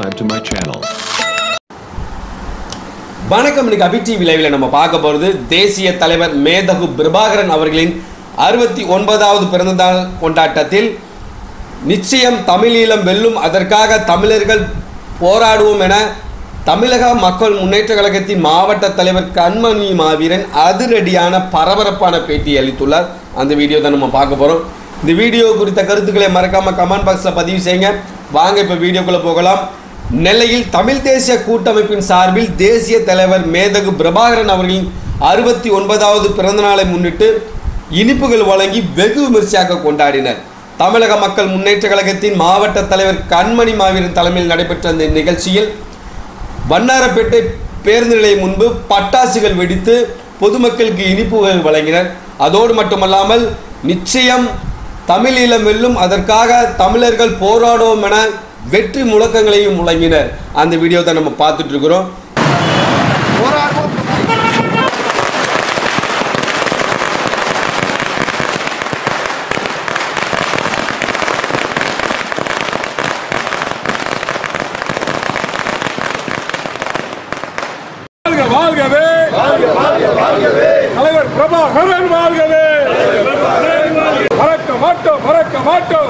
subscribe to my channel. வணக்கம் இன்னைக்கு அபி TV லைவ்ல நம்ம பார்க்க போகிறது தேசிய தலைவர் மேதகு பிரபாகரன் அவர்களின் அறுபத்தி ஒன்பதாவது பிறந்தநாள் கொண்டாட்டத்தில் நிச்சயம் தமிழீழம் வெல்லும் அதற்காக தமிழர்கள் போராடுவோம் என தமிழக மக்கள் முன்னேற்ற கழகத்தின் மாவட்ட தலைவர் கண்மணி மாவீரன் அதிரடியான பரபரப்பான பேட்டி அளித்துள்ளார் அந்த வீடியோ தான் நம்ம பார்க்க போகிறோம் இந்த வீடியோ குறித்த கருத்துக்களை மறக்காம கமெண்ட் பாக்ஸில் பதிவு செய்யுங்க வாங்க இப்போ வீடியோக்குள்ளே போகலாம் நெல்லையில் தமிழ் தேசிய கூட்டமைப்பின் சார்பில் தேசிய தலைவர் மேதகு பிரபாகரன் அவர்களின் அறுபத்தி ஒன்பதாவது பிறந்தநாளை முன்னிட்டு இனிப்புகள் வழங்கி வெகு விமர்சையாக கொண்டாடினர் தமிழக மக்கள் முன்னேற்ற கழகத்தின் மாவட்ட தலைவர் கண்மணி மாவீரன் தலைமையில் நடைபெற்ற இந்த நிகழ்ச்சியில் வண்ணாரப்பேட்டை பேருந்து நிலையம் முன்பு பட்டாசுகள் வெடித்து பொதுமக்களுக்கு இனிப்புகள் வழங்கினர் அதோடு மட்டுமல்லாமல் நிச்சயம் தமிழீழம் வெல்லும் அதற்காக தமிழர்கள் போராடுவோம் என வெற்றி முழக்கங்களையும் முழங்கினர் அந்த வீடியோ தான் நம்ம பார்த்துட்டு இருக்கிறோம் வாழ்க வாழ்கவே தலைவர் பிரபாகரன் வாழ்கவே மறக்க மாட்டோம் மறக்க மாட்டோம்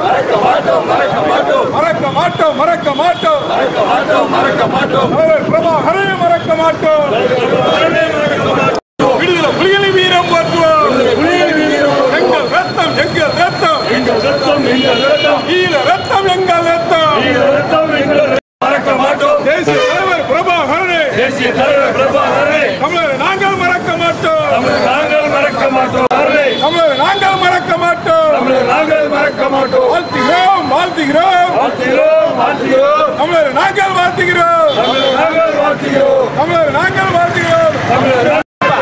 மறக்க மாட்டோம் மறக்க மாட்டோம் தலைவர் பிரபாகரனை மறக்க மாட்டோம் விடுதலை புலிகளை வீரம் போற்றுவோம் எங்கள் ரத்தம் எங்கள் ரத்தம் ஈர ரத்தம் எங்கள் ரத்தம் தேசிய தலைவர் பிரபாகரனே தேசிய தலைவர் பிரபாகரனை தமிழர் நாங்கள் மறக்க மாட்டோம் நாங்கள் மறக்க மாட்டோம் தமிழர் நாங்கள் மறக்க மாட்டோம் நாங்கள் மறக்க மாட்டோம் வாழ்த்துகிறோம் வாழ்த்துகிறோம் வாழ்த்துகிறோம் வாழ்த்துகிறோம் தமிழர் நாங்கள் வாழ்த்துகிறோம் நாங்கள் வாழ்த்துகிறோம் தமிழர் நாங்கள் வாழ்த்துகிறோம்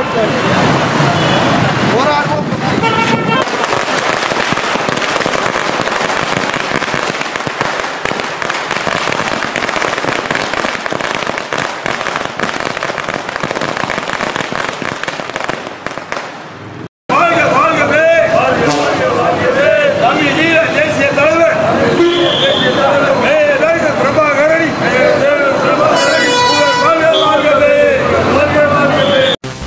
வாழ்க வாழ்கவே தமிழ் ஈழ தேசிய தலைவர் மேதகு பிரபாகரனை பிரபாகரனை வாழ்க வாழ்கவே வாழ்க வாழ்கவே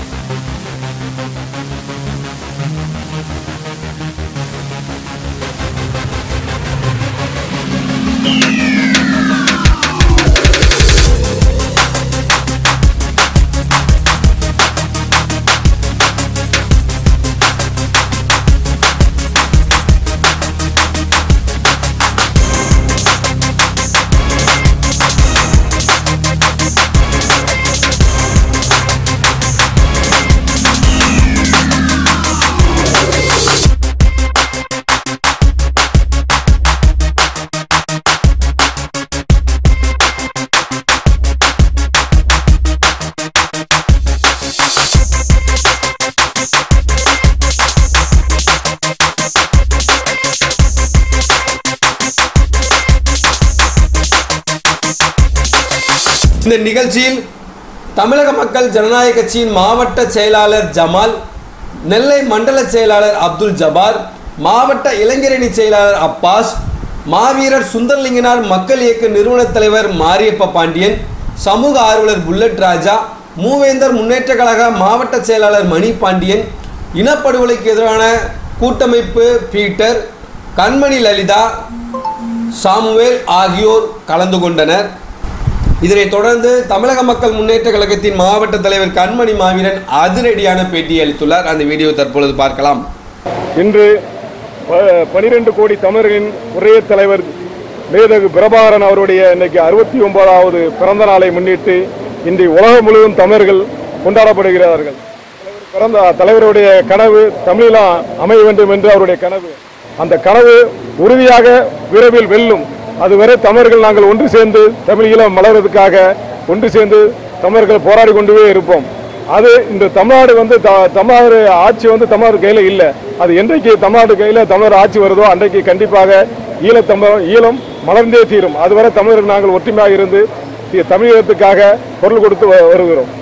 இந்த நிகழ்ச்சியில் தமிழக மக்கள் ஜனநாயக கட்சியின் மாவட்ட செயலாளர் ஜமால் நெல்லை மண்டல செயலாளர் அப்துல் ஜபார் மாவட்ட இளைஞரணி செயலாளர் அப்பாஸ் மாவீரர் சுந்தரலிங்கனார் மக்கள் இயக்க நிறுவனத் தலைவர் மாரியப்ப பாண்டியன் சமூக ஆர்வலர் புல்லட் ராஜா மூவேந்தர் முன்னேற்ற கழக மாவட்ட செயலாளர் மணி பாண்டியன் இனப்படுகொலைக்கு எதிரான கூட்டமைப்பு பீட்டர் கண்மணி லலிதா சாமுவேல் ஆகியோர் கலந்து கொண்டனர் இதனைத் தொடர்ந்து தமிழக மக்கள் முன்னேற்ற கழகத்தின் மாவட்ட தலைவர் கண்மணி மாவீரன் அதிரடியான பேட்டி அளித்துள்ளார் அந்த வீடியோ தற்பொழுது பார்க்கலாம் இன்று பனிரெண்டு கோடி தமிழர்களின் ஒரே தலைவர் மேதகு பிரபாகரன் அவருடைய இன்னைக்கு அறுபத்தி ஒன்பதாவது பிறந்த நாளை முன்னிட்டு இன்று உலகம் முழுவதும் தமிழர்கள் கொண்டாடப்படுகிறார்கள் பிறந்த தலைவருடைய கனவு தமிழீழம் அமைய வேண்டும் என்று அவருடைய கனவு அந்த கனவு உறுதியாக விரைவில் வெல்லும் அதுவரை தமிழர்கள் நாங்கள் ஒன்று சேர்ந்து தமிழீழம் மலர்வதற்காக ஒன்று சேர்ந்து தமிழர்கள் போராடி கொண்டுவே இருப்போம் அது இந்த தமிழ்நாடு வந்து த- தமிழ்நாடு ஆட்சி வந்து தமிழ்நாடு கையில் இல்லை அது என்றைக்கு தமிழ்நாடு கையில் தமிழர் ஆட்சி வருதோ அன்றைக்கு கண்டிப்பாக ஈழத்தமிழ் ஈழம் மலர்ந்தே தீரும் அதுவரை தமிழர்கள் நாங்கள் ஒற்றுமையாக இருந்து தி- தமிழகத்துக்காக குரல் கொடுத்து வ- வருகிறோம்